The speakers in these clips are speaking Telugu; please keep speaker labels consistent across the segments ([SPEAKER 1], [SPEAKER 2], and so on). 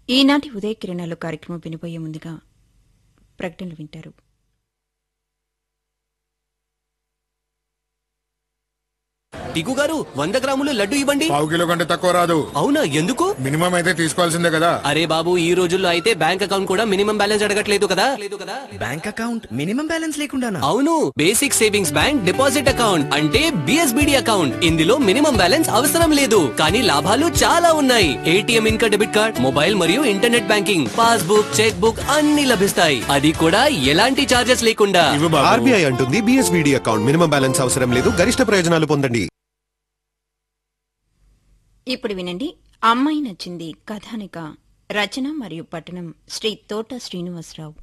[SPEAKER 1] ఈనాటి ఉదయ కిరణాలు కార్యక్రమం వినిపోయే ముందుగా ప్రకటనలు వింటారు
[SPEAKER 2] టికు గారు వంద గ్రాములు లడ్డు ఇవ్వండి
[SPEAKER 3] పావు కిలో కంటే తక్కువ రాదు
[SPEAKER 2] అవునా ఎందుకు
[SPEAKER 3] మినిమం అయితే తీసుకోవాల్సిందే కదా
[SPEAKER 2] అరే బాబు ఈ రోజుల్లో అయితే బ్యాంక్ అకౌంట్ కూడా మినిమం బ్యాలెన్స్ అడగట్లేదు కదా లేదు కదా
[SPEAKER 4] బ్యాంక్ అకౌంట్ మినిమం బ్యాలెన్స్ లేకుండానా
[SPEAKER 2] అవును basic savings bank deposit account అంటే బిఎస్బిడి అకౌంట్ ఇందులో మినిమం బ్యాలెన్స్ అవసరం లేదు కానీ లాభాలు చాలా ఉన్నాయి ఏటీఎం ఇంకా డెబిట్ కార్డ్ మొబైల్ మరియు internet banking passbook cheque book అన్ని లభిస్తాయి అది కూడా ఎలాంటి చార్జెస్ లేకుండా
[SPEAKER 3] ఇవ్వు బాబు
[SPEAKER 5] ఆర్బీఐ అంటుంది బిఎస్బిడి అకౌంట్ మినిమం బ్యాలెన్స్ అవసరం లేదు గరిష్ట ప్రయోజనాలు పొందండి
[SPEAKER 1] ఇప్పుడు వినండి అమ్మాయి నచ్చింది కథానిక రచన మరియు పఠనం శ్రీ తోట శ్రీనివాసరావు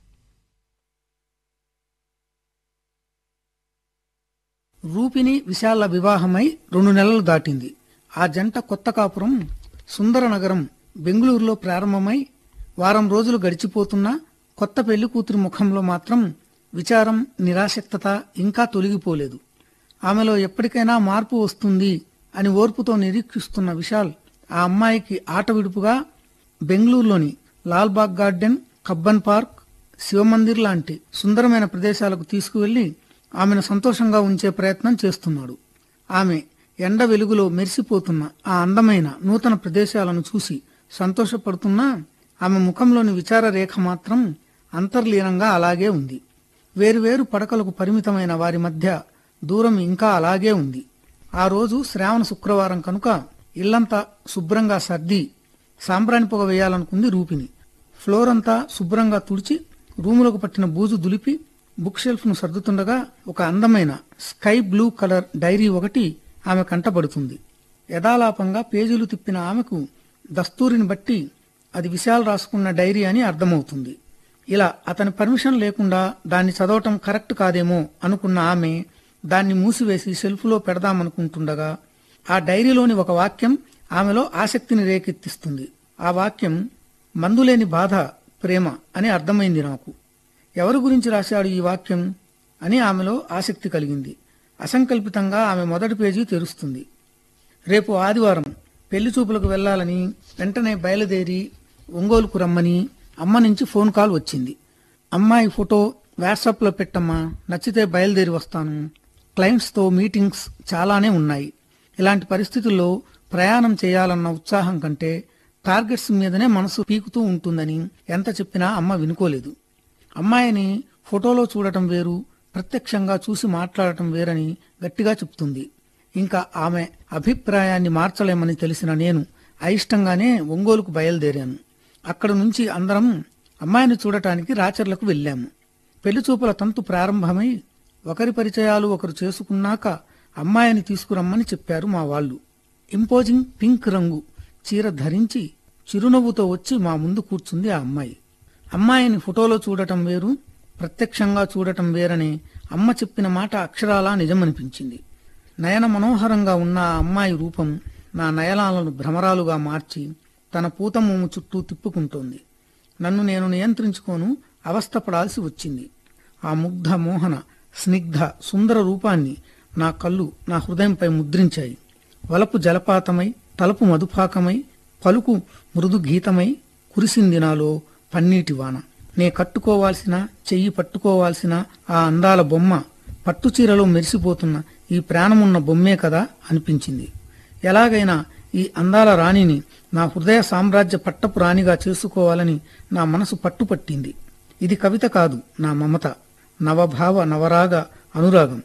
[SPEAKER 6] రూపిణి విశాల వివాహమై రెండు నెలలు దాటింది ఆ జంట కొత్త కాపురం సుందర నగరం బెంగళూరులో ప్రారంభమై వారం రోజులు గడిచిపోతున్నా కొత్త పెళ్లి కూతురి ముఖంలో మాత్రం విచారం నిరాసక్తత ఇంకా తొలగిపోలేదు ఆమెలో ఎప్పటికైనా మార్పు వస్తుంది అని ఓర్పుతో నిరీక్షిస్తున్న విశాల్ ఆ అమ్మాయికి ఆట విడుపుగా బెంగళూరులోని Lalbagh garden Cubbon park Shivmandir లాంటి సుందరమైన ప్రదేశాలకు తీసుకువెళ్లి ఆమెను సంతోషంగా ఉంచే ప్రయత్నం చేస్తున్నాడు ఆమె ఎండ వెలుగులో మెరిసిపోతున్న ఆ అందమైన నూతన ప్రదేశాలను చూసి సంతోషపడుతున్నా ఆమె ముఖంలోని విచార రేఖ మాత్రం అంతర్లీనంగా అలాగే ఉంది వేరువేరు పడకలకు పరిమితమైన వారి మధ్య దూరం ఇంకా అలాగే ఉంది ఆ రోజు శ్రావణ శుక్రవారం కనుక ఇల్లంతా శుభ్రంగా సర్ది సాంబ్రాణి పొగ వేయాలనుకుంది రూపిని ఫ్లోర్ అంతా శుభ్రంగా తుడిచి రూములకు పట్టిన బూజు దులిపి బుక్ షెల్ఫ్ ను సర్దుతుండగా ఒక అందమైన స్కై బ్లూ కలర్ డైరీ ఒకటి ఆమె కంటపడుతుంది యథాలాపంగా పేజీలు తిప్పిన ఆమెకు దస్తూరిని బట్టి అది విశాల్ రాసుకున్న డైరీ అని అర్థమవుతుంది ఇలా అతని పర్మిషన్ లేకుండా దాన్ని చదవటం కరెక్ట్ కాదేమో అనుకున్న ఆమె దాన్ని మూసివేసి షెల్ఫ్లో పెడదామనుకుంటుండగా ఆ డైరీలోని ఒక వాక్యం ఆమెలో ఆసక్తిని రేకెత్తిస్తుంది ఆ వాక్యం మందులేని బాధ ప్రేమ అని అర్థమైంది నాకు ఎవరి గురించి రాశాడు ఈ వాక్యం అని ఆమెలో ఆసక్తి కలిగింది అసంకల్పితంగా ఆమె మొదటి పేజీ తెరుస్తుంది రేపు ఆదివారం పెళ్లి చూపులకు వెళ్లాలని వెంటనే బయలుదేరి ఒంగోలుకు రమ్మని అమ్మ నుంచి ఫోన్ కాల్ వచ్చింది అమ్మాయి ఫోటో వాట్సాప్లో పెట్టమ్మా నచ్చితే బయలుదేరి వస్తాను క్లయింట్స్తో మీటింగ్స్ చాలానే ఉన్నాయి ఇలాంటి పరిస్థితుల్లో ప్రయాణం చేయాలన్న ఉత్సాహం కంటే టార్గెట్స్ మీదనే మనసు పీకుతూ ఉంటుందని ఎంత చెప్పినా అమ్మ వినుకోలేదు అమ్మాయిని ఫోటోలో చూడటం వేరు ప్రత్యక్షంగా చూసి మాట్లాడటం వేరని గట్టిగా చెప్తుంది ఇంకా ఆమె అభిప్రాయాన్ని మార్చలేమని తెలిసిన నేను అయిష్టంగానే ఒంగోలుకు బయలుదేరాను అక్కడ నుంచి అందరం అమ్మాయిని చూడటానికి రాచర్లకు వెళ్ళాము పెళ్లిచూపుల తంతు ప్రారంభమై ఒకరి పరిచయాలు ఒకరు చేసుకున్నాక అమ్మాయిని తీసుకురమ్మని చెప్పారు మా వాళ్ళు ఇంపోజింగ్ పింక్ రంగు చీర ధరించి చిరునవ్వుతో వచ్చి మా ముందు కూర్చుంది ఆ అమ్మాయి అమ్మాయిని ఫోటోలో చూడటం వేరు ప్రత్యక్షంగా చూడటం వేరని అమ్మ చెప్పిన మాట అక్షరాలా నిజమనిపించింది నయన మనోహరంగా ఉన్న ఆ అమ్మాయి రూపం నా నయనాలను భ్రమరాలుగా మార్చి తన పూతమోము చుట్టూ తిప్పుకుంటోంది నన్ను నేను నియంత్రించుకోను అవస్థపడాల్సి వచ్చింది ఆ ముగ్ధ మోహన స్నిగ్ధ సుందర రూపాన్ని నా కళ్ళు నా హృదయంపై ముద్రించాయి వలపు జలపాతమై తలుపు మధుపాకమై పలుకు మృదు గీతమై కురిసింది నాలో పన్నీటి వాన నే కట్టుకోవాల్సిన చెయ్యి పట్టుకోవాల్సిన ఆ అందాల బొమ్మ పట్టుచీరలో మెరిసిపోతున్న ఈ ప్రాణమున్న బొమ్మే కదా అనిపించింది ఎలాగైనా ఈ అందాల రాణిని నా హృదయ సామ్రాజ్య పట్టపు రాణిగా చేసుకోవాలని నా మనసు పట్టుపట్టింది ఇది కవిత కాదు నా మమత నవభావ నవరాగ అనురాగం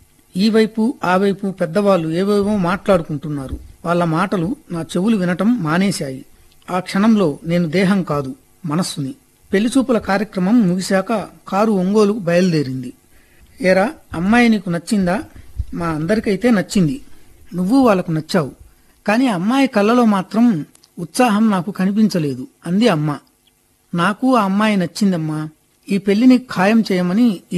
[SPEAKER 6] ఈ వైపు ఆ వైపు పెద్దవాళ్ళు ఏవేవో మాట్లాడుకుంటున్నారు వాళ్ళ మాటలు నా చెవులు వినటం మానేశాయి ఆ క్షణంలో నేను దేహం కాదు మనస్సుని పెళ్లిచూపుల కార్యక్రమం ముగిశాక కారు ఒంగోలు బయలుదేరింది ఏరా అమ్మాయి నీకు నచ్చిందా మా అందరికైతే నచ్చింది నువ్వు వాళ్ళకు నచ్చావు కానీ అమ్మాయి కళ్ళలో మాత్రం ఉత్సాహం నాకు కనిపించలేదు అంది అమ్మ నాకు ఆ అమ్మాయి నచ్చిందమ్మా ఈ పెళ్లిని ఖాయం చేయమని ఈ